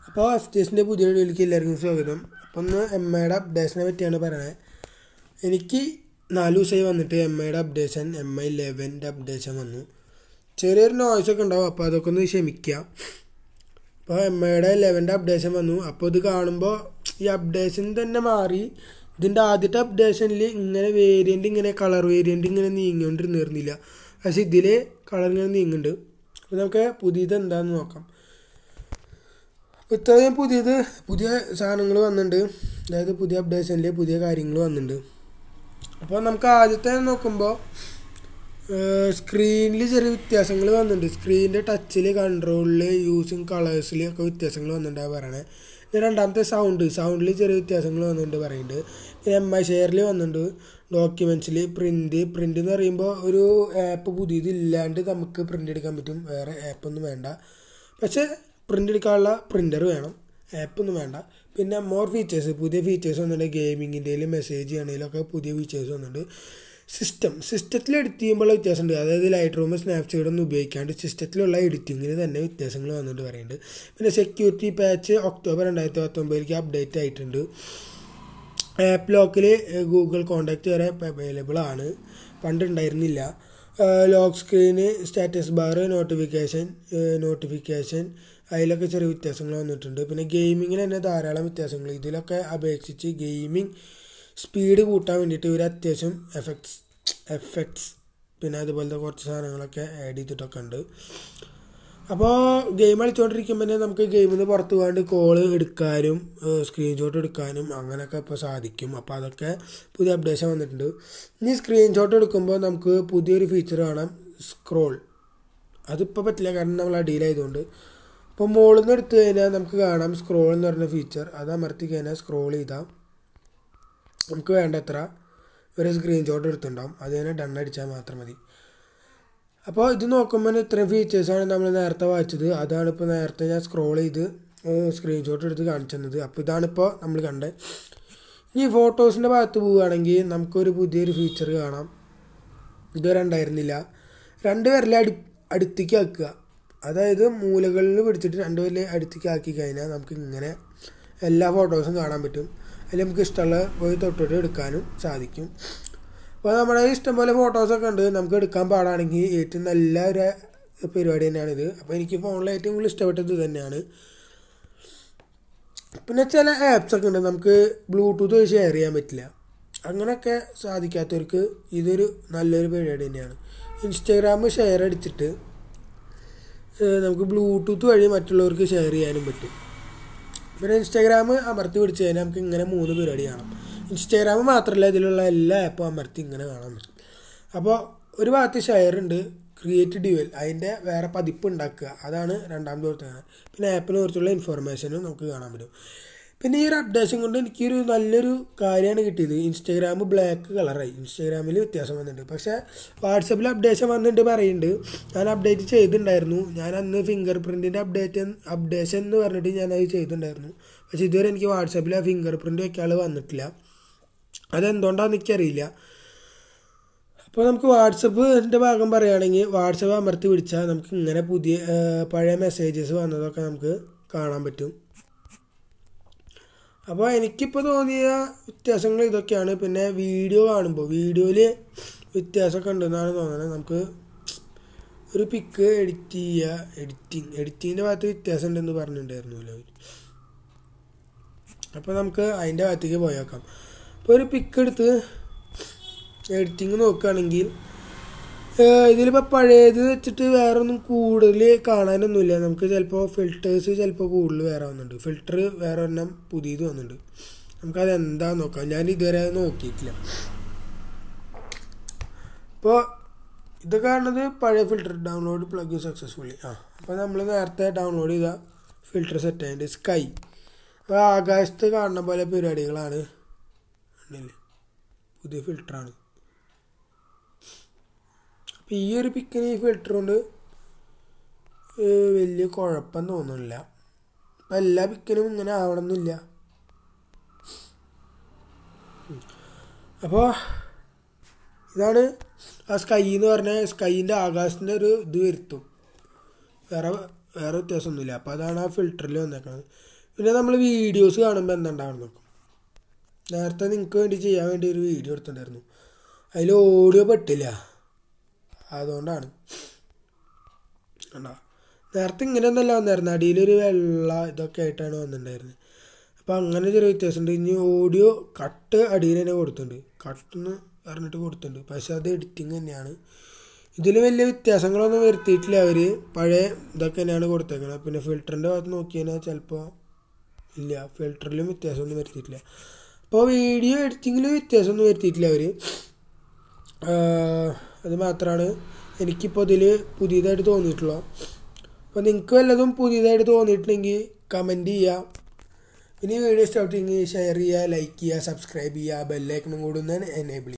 അപ്പോൾ F T എസിൻ്റെ പുതിയ വീഡിയോയിലേക്ക് എല്ലാവർക്കും സ്വാഗതം അപ്പോൾ ഒന്ന് എം ഐയുടെ അപ്ഡേഷനെ പറ്റിയാണ് പറയണത് എനിക്ക് നാല് ദിവസമായി വന്നിട്ട് എം ഐയുടെ അപ്ഡേഷൻ എം ഐ ലെവൻ്റെ അപ്ഡേഷൻ വന്നു ചെറിയൊരു നോയ്സ് ഒക്കെ ഉണ്ടാവും അപ്പോൾ അതൊക്കെ ഒന്ന് ക്ഷമിക്കുക അപ്പോൾ എം ഐയുടെ ലെവൻ്റെ അപ്ഡേഷൻ വന്നു അപ്പോൾ ഇത് കാണുമ്പോൾ ഈ അപ്ഡേഷൻ തന്നെ മാറി ഇതിൻ്റെ ആദ്യത്തെ അപ്ഡേഷനിൽ ഇങ്ങനെ വേരിയൻ്റ് ഇങ്ങനെ കളർ വേരിയൻ്റ് ഇങ്ങനെ നീങ്ങിക്കൊണ്ടിരുന്നിരുന്നില്ല പക്ഷേ ഇതിൽ കളർ ഇങ്ങനെ നീങ്ങുന്നുണ്ട് അപ്പോൾ നമുക്ക് പുതിയത് എന്താണെന്ന് നോക്കാം അപ്പോൾ ഇത്രയും പുതിയത് പുതിയ സാധനങ്ങൾ വന്നിട്ടുണ്ട് അതായത് പുതിയ അപ്ഡേഷനിൽ പുതിയ കാര്യങ്ങൾ വന്നിട്ടുണ്ട് അപ്പോൾ നമുക്ക് ആദ്യത്തെ നോക്കുമ്പോൾ സ്ക്രീനിൽ ചെറിയ വ്യത്യാസങ്ങൾ വന്നിട്ടുണ്ട് സ്ക്രീനിൻ്റെ ടച്ചിൽ കൺട്രോളിൽ യൂസിങ് കളേഴ്സിൽ ഒക്കെ വ്യത്യാസങ്ങൾ വന്നിട്ടുണ്ടാണ് പറയണേ പിന്നെ രണ്ടാമത്തെ സൗണ്ട് സൗണ്ടിൽ ചെറിയ വ്യത്യാസങ്ങൾ വന്നിട്ടുണ്ട് പറയുന്നുണ്ട് പിന്നെ എം ഐ ഷെയറിൽ വന്നിട്ടുണ്ട് ഡോക്യുമെൻറ്റ്സിൽ പ്രിൻ്റ് പ്രിൻ്റ് എന്ന് പറയുമ്പോൾ ഒരു ആപ്പ് പുതിയത് ഇല്ലാണ്ട് നമുക്ക് പ്രിൻ്റ് എടുക്കാൻ പറ്റും വേറെ ആപ്പൊന്നും വേണ്ട പക്ഷേ പ്രിൻ്റ് എടുക്കാനുള്ള പ്രിൻ്റർ വേണം ആപ്പൊന്നും വേണ്ട പിന്നെ മോർ ഫീച്ചേഴ്സ് പുതിയ ഫീച്ചേഴ്സ് വന്നിട്ടുണ്ട് ഗെയിമിങ്ങിൻ്റെയിലും മെസ്സേജ് ചെയ്യണതിലൊക്കെ പുതിയ ഫീച്ചേഴ്സ് വന്നിട്ടുണ്ട് സിസ്റ്റം സിസ്റ്റത്തിൽ എഡിറ്റ് ചെയ്യുമ്പോൾ വ്യത്യാസമുണ്ട് അതായത് ലൈറ്റ് റൂം സ്നാപ്ചാറ്റ് ഒന്നും ഉപയോഗിക്കാണ്ട് സിസ്റ്റത്തിലുള്ള എഡിറ്റിങ്ങിന് തന്നെ വ്യത്യാസങ്ങൾ വന്നിട്ട് പറയുന്നുണ്ട് പിന്നെ സെക്യൂരിറ്റി പാച്ച് ഒക്ടോബർ രണ്ടായിരത്തി പത്തൊമ്പതിലേക്ക് അപ്ഡേറ്റ് ആയിട്ടുണ്ട് ആപ്പ് ലോക്കിൽ ഗൂഗിൾ കോണ്ടാക്റ്റ് വരെ അവൈലബിൾ ആണ് പണ്ട് ഉണ്ടായിരുന്നില്ല lock screen status bar notification notification അതിലൊക്കെ ചെറിയ വ്യത്യാസങ്ങൾ വന്നിട്ടുണ്ട് പിന്നെ ഗെയിമിങ്ങിൽ തന്നെ ധാരാളം വ്യത്യാസങ്ങൾ ഇതിലൊക്കെ അപേക്ഷിച്ച് ഗെയിമിംഗ് സ്പീഡ് കൂട്ടാൻ വേണ്ടിയിട്ട് ഇവർ അത്യാവശ്യം എഫക്ട്സ് എഫക്ട്സ് പിന്നെ അതുപോലത്തെ കുറച്ച് സാധനങ്ങളൊക്കെ ആഡ് ചെയ്തിട്ടൊക്കെ ഉണ്ട് അപ്പോൾ ഗെയിം കളിച്ചുകൊണ്ടിരിക്കുമ്പോൾ തന്നെ നമുക്ക് ഗെയിമിൽ നിന്ന് പുറത്ത് പോകാണ്ട് കോള് എടുക്കാനും സ്ക്രീൻഷോട്ട് എടുക്കാനും അങ്ങനെയൊക്കെ ഇപ്പോൾ സാധിക്കും അപ്പോൾ അതൊക്കെ പുതിയ അപ്ഡേഷൻ വന്നിട്ടുണ്ട് ഇനി സ്ക്രീൻഷോട്ട് എടുക്കുമ്പോൾ നമുക്ക് പുതിയൊരു ഫീച്ചർ കാണാം സ്ക്രോൾ അതിപ്പോൾ പറ്റില്ല കാരണം നമ്മൾ അടിയിലായതുകൊണ്ട് അപ്പോൾ മുകളിൽ നിന്ന് എടുത്തു കഴിഞ്ഞാൽ നമുക്ക് കാണാം സ്ക്രോൾ എന്ന് പറയുന്ന ഫീച്ചർ അത് അമർത്തി കഴിഞ്ഞാൽ സ്ക്രോൾ ചെയ്താൽ നമുക്ക് വേണ്ടത്ര ഒരു സ്ക്രീൻഷോട്ട് എടുത്തിട്ടുണ്ടാവും അത് തന്നെ ഡൺ അടിച്ചാൽ മാത്രം മതി അപ്പോൾ ഇത് നോക്കുമ്പോൾ ഇത്രയും ഫീച്ചേഴ്സാണ് നമ്മൾ നേരത്തെ വായിച്ചത് അതാണ് ഇപ്പോൾ നേരത്തെ ഞാൻ സ്ക്രോൾ ചെയ്ത് സ്ക്രീൻഷോട്ട് എടുത്ത് കാണിച്ചത് അപ്പോൾ ഇതാണിപ്പോൾ നമ്മൾ കണ്ടത് ഇനി ഫോട്ടോസിൻ്റെ ഭാഗത്ത് പോവുകയാണെങ്കിൽ നമുക്കൊരു പുതിയൊരു ഫീച്ചർ കാണാം ഇതുവരെ ഉണ്ടായിരുന്നില്ല രണ്ട് വിരൽ അടി അടുത്തേക്ക് ആക്കുക അതായത് മൂലകളിൽ പിടിച്ചിട്ട് രണ്ട് വിരൽ അടുത്തേക്ക് ആക്കി കഴിഞ്ഞാൽ നമുക്ക് ഇങ്ങനെ എല്ലാ ഫോട്ടോസും കാണാൻ പറ്റും അതിൽ നമുക്ക് ഇഷ്ടമുള്ള പോയി തൊട്ടിട്ട് എടുക്കാനും സാധിക്കും അപ്പോൾ നമ്മുടെ ഇഷ്ടംപോലെ ഫോട്ടോസൊക്കെ ഉണ്ട് നമുക്ക് എടുക്കാൻ പാടാണെങ്കിൽ ഏറ്റവും നല്ല ഒരു പരിപാടി തന്നെയാണിത് അപ്പോൾ എനിക്ക് ഫോണിൽ ഏറ്റവും കൂടുതൽ ഇഷ്ടപ്പെട്ടത് ഇത് തന്നെയാണ് പിന്നെ ചില ആപ്സ് ഒക്കെ ഉണ്ട് നമുക്ക് ബ്ലൂടൂത്ത് വഴി ഷെയർ ചെയ്യാൻ പറ്റില്ല അങ്ങനെയൊക്കെ സാധിക്കാത്തവർക്ക് ഇതൊരു നല്ലൊരു പരിപാടി തന്നെയാണ് ഇൻസ്റ്റാഗ്രാം ഷെയർ അടിച്ചിട്ട് നമുക്ക് ബ്ലൂടൂത്ത് വഴി മറ്റുള്ളവർക്ക് ഷെയർ ചെയ്യാനും പറ്റും പിന്നെ ഇൻസ്റ്റാഗ്രാം അമർത്തി പിടിച്ച് കഴിഞ്ഞാൽ നമുക്ക് ഇങ്ങനെ മൂന്ന് പരിപാടി കാണാം ഇൻസ്റ്റാഗ്രാം മാത്രമല്ല ഇതിലുള്ള എല്ലാ ആപ്പും അമർത്തി ഇങ്ങനെ കാണാൻ പറ്റും അപ്പോൾ ഒരു ഭാഗത്ത് ഷെയർ ഉണ്ട് ക്രിയേറ്റ് ഡ്യുവൽ അതിൻ്റെ വേറെ പതിപ്പ് ഉണ്ടാക്കുക അതാണ് രണ്ടാമത്തെ കൊടുത്തത് പിന്നെ ആപ്പിനെ കുറിച്ചുള്ള ഇൻഫർമേഷനും നമുക്ക് കാണാൻ പറ്റും പിന്നെ ഈ ഒരു അപ്ഡേഷൻ കൊണ്ട് എനിക്കൊരു നല്ലൊരു കാര്യമാണ് കിട്ടിയത് ഇൻസ്റ്റാഗ്രാം ബ്ലാക്ക് കളറായി ഇൻസ്റ്റാഗ്രാമിൽ വ്യത്യാസം വന്നിട്ടുണ്ട് പക്ഷേ വാട്സപ്പിൽ അപ്ഡേഷൻ വന്നിട്ട് പറയുന്നുണ്ട് ഞാൻ അപ്ഡേറ്റ് ചെയ്തിട്ടുണ്ടായിരുന്നു ഞാൻ അന്ന് ഫിംഗർ പ്രിൻറ്റിൻ്റെ അപ്ഡേറ്റ് അപ്ഡേഷൻ എന്ന് പറഞ്ഞിട്ട് ഞാൻ അത് ചെയ്തിട്ടുണ്ടായിരുന്നു പക്ഷേ ഇതുവരെ എനിക്ക് വാട്സപ്പിൽ ആ ഫിംഗർ പ്രിൻറ്റ് വെക്കാൾ വന്നിട്ടില്ല അതെന്തുകൊണ്ടാണെന്ന് എനിക്കറിയില്ല അപ്പോൾ നമുക്ക് വാട്സപ്പിൻ്റെ ഭാഗം പറയുകയാണെങ്കിൽ വാട്സപ്പ് അമർത്തി പിടിച്ചാൽ നമുക്ക് ഇങ്ങനെ പുതിയ പഴയ മെസ്സേജസ് വന്നതൊക്കെ നമുക്ക് കാണാൻ പറ്റും അപ്പോൾ എനിക്കിപ്പോൾ തോന്നിയ വ്യത്യാസങ്ങൾ ഇതൊക്കെയാണ് പിന്നെ വീഡിയോ കാണുമ്പോൾ വീഡിയോയിൽ വ്യത്യാസമൊക്കെ ഉണ്ടെന്നാണ് തോന്നുന്നത് നമുക്ക് ഒരു പിക്ക് എഡിറ്റ് ചെയ്യുക എഡിറ്റിങ് എഡിറ്റിങ്ങിൻ്റെ ഭാഗത്ത് വ്യത്യാസം ഉണ്ടെന്ന് പറഞ്ഞിട്ടുണ്ടായിരുന്നല്ലോ അപ്പോൾ നമുക്ക് അതിൻ്റെ ഭാഗത്തേക്ക് പോയേക്കാം ഇപ്പോൾ ഒരു പിക്ക് എടുത്ത് എഡിറ്റിങ് നോക്കുകയാണെങ്കിൽ ഇതിലിപ്പോൾ പഴയത് വെച്ചിട്ട് വേറെ ഒന്നും കൂടുതൽ കാണാനൊന്നുമില്ല നമുക്ക് ചിലപ്പോൾ ഫിൽറ്റേഴ്സ് ചിലപ്പോൾ കൂടുതൽ വേറെ വന്നിട്ടുണ്ട് ഫിൽറ്റർ വേറെ ഒരെണ്ണം പുതിയത് വന്നിട്ടുണ്ട് നമുക്കത് എന്താന്ന് നോക്കാം ഞാൻ ഇതുവരെ നോക്കിയിട്ടില്ല ഇപ്പോൾ ഇത് കാണുന്നത് പഴയ ഫിൽറ്റർ ഡൗൺലോഡ് പ്ലഗ് സക്സസ്ഫുള്ളി ആ അപ്പോൾ നമ്മൾ നേരത്തെ ഡൗൺലോഡ് ചെയ്ത ഫിൽറ്റർ സെറ്റ് ആയിട്ട് സ്കൈ അപ്പോൾ ആകാശത്ത് കാണുന്ന പോലെ പരിപാടികളാണ് പുതിയ ഫിൽറ്ററാണ് അപ്പോൾ ഈ ഒരു പിക്കിന് ഈ ഫിൽറ്റർ കൊണ്ട് വലിയ കുഴപ്പം തോന്നുന്നില്ല അപ്പം എല്ലാ പിക്കിനും ഇങ്ങനെ ആവണമെന്നില്ല അപ്പോൾ ഇതാണ് ആ സ്കൈ എന്ന് പറഞ്ഞാൽ സ്കൈൻ്റെ ആകാശത്തിൻ്റെ ഒരു ഇത് വരുത്തും വേറെ വേറെ വ്യത്യാസമൊന്നുമില്ല അപ്പോൾ അതാണ് ആ ഫിൽറ്ററിൽ വന്നേക്കുന്നത് പിന്നെ നമ്മൾ വീഡിയോസ് കാണുമ്പോൾ എന്തുണ്ടാവണം നോക്കും നേരത്തെ നിങ്ങൾക്ക് വേണ്ടി ചെയ്യാൻ വേണ്ടി ഒരു വീഡിയോ എടുത്തിട്ടുണ്ടായിരുന്നു അതിൽ ഓഡിയോ പെട്ടില്ല അതുകൊണ്ടാണ് കണ്ടോ നേരത്തെ ഇങ്ങനെയൊന്നല്ല വന്നായിരുന്നു അടിയിലൊരു വെള്ള ഇതൊക്കെ ആയിട്ടാണ് വന്നിട്ടുണ്ടായിരുന്നത് അപ്പോൾ അങ്ങനെ ചെറിയ വ്യത്യാസമുണ്ട് ഇനി ഓഡിയോ കട്ട് അടിയിൽ തന്നെ കൊടുത്തിട്ടുണ്ട് കട്ടെന്ന് പറഞ്ഞിട്ട് കൊടുത്തിട്ടുണ്ട് പക്ഷെ അത് എഡിറ്റിങ് തന്നെയാണ് ഇതിൽ വലിയ വ്യത്യാസങ്ങളൊന്നും വരുത്തിയിട്ടില്ല അവർ പഴയ ഇതൊക്കെ തന്നെയാണ് കൊടുത്തേക്കുന്നത് പിന്നെ ഫിൽറ്ററിൻ്റെ ഭാഗത്ത് നോക്കി കഴിഞ്ഞാൽ ചിലപ്പോൾ ഇല്ല ഫിൽറ്ററിലും വ്യത്യാസമൊന്നും വരുത്തിയിട്ടില്ല അപ്പോൾ വീഡിയോ എഡിറ്റിങ്ങിൽ വ്യത്യാസമൊന്നും വരുത്തിയിട്ടില്ല അവർ അത് മാത്രമാണ് എനിക്കിപ്പോൾ ഇതിൽ പുതിയതായിട്ട് തോന്നിയിട്ടുള്ളത് അപ്പോൾ നിങ്ങൾക്ക് വല്ലതും പുതിയതായിട്ട് തോന്നിയിട്ടുണ്ടെങ്കിൽ കമൻറ്റ് ചെയ്യുക ഇനി വീഡിയോ ഇഷ്ടപ്പെട്ടെങ്കിൽ ഷെയർ ചെയ്യുക ലൈക്ക് ചെയ്യുക സബ്സ്ക്രൈബ് ചെയ്യുക ബെല്ലൈക്കണും കൂടി ഒന്ന് എനേബിൾ ചെയ്യുക